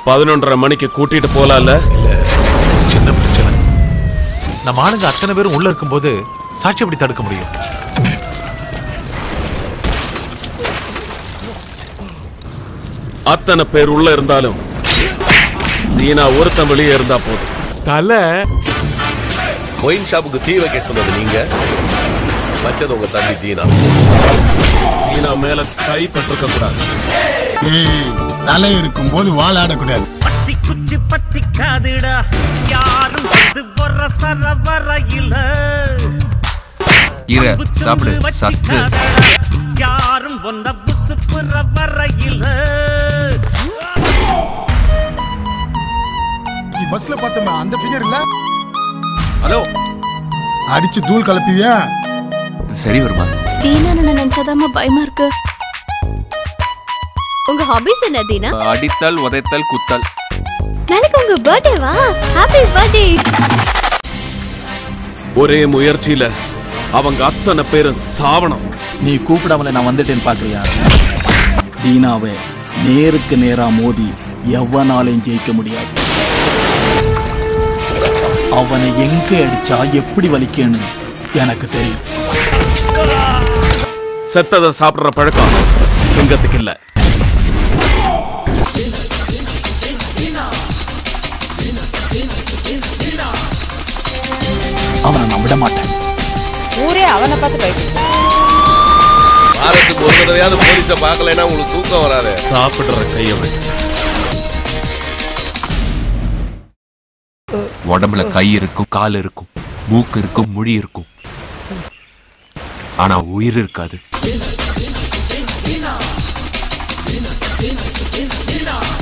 பதினொன்றரை மணிக்கு கூட்டிட்டு போலாம்ல சின்ன பிரச்சனை நம்ம ஆளுங்க அத்தனை பேரும் உள்ள இருக்கும்போது சாட்சி எப்படி தடுக்க முடியும் அத்தனை பேர் உள்ள இருந்தாலும் தீனா ஒருத்தன் வெளியே இருந்தா போதும் தலை ஒயின் ஷாப்புக்கு தீ வைக்க சொன்னது நீங்க வச்சது உங்க தம்பி தீனா தீனா மேல கை பட்டிருக்க கூடாது ஏய் தலை இருக்கும் போது வாழாடக்கூடாது பட்டி குச்சி பட்டி காதுடா யாரும் வந்து வர சர வரையில கீரை சாப்பிடு சத்து யாரும் ஒன்ன புசுப்புற வரையில பஸ்ல பார்த்தோமே அந்த ஃபிகர் இல்ல ஹலோ அடிச்சு தூள் கலப்பிவியா சரி வருமா தீனான்னு நினைச்சாதாம்மா பயமா இருக்கு உங்க ஹாபிஸ் என்ன தீனா அடித்தல் உதைத்தல் குத்தல் நாளைக்கு உங்க பர்த்டேவா ஹாப்பி பர்த்டே ஒரே முயற்சியில அவங்க அத்தனை பேரும் சாவணும் நீ கூப்பிடாமல நான் வந்துட்டேன்னு பாக்குறியா தீனாவை நேருக்கு நேரா மோதி எவனாலையும் ஜெயிக்க முடியாது அவனை எங்க அடிச்சா எப்படி வலிக்கன்னு எனக்கு தெரியும் செத்ததை சாப்பிடுற பழக்கம் சிங்கத்துக்கு இல்ல அவனை நான் விட மாட்டேன் ஊரே அவனை பார்த்து பயப்படுது வாரத்துக்கு ஒரு தடவையாவது போலீஸை பார்க்கலைன்னா உங்களுக்கு தூக்கம் வராது சாப்பிடுற கையவை உடம்புல கை இருக்கும் கால் இருக்கும் மூக்கு இருக்கும் முடி இருக்கும் ஆனா உயிர் இருக்காது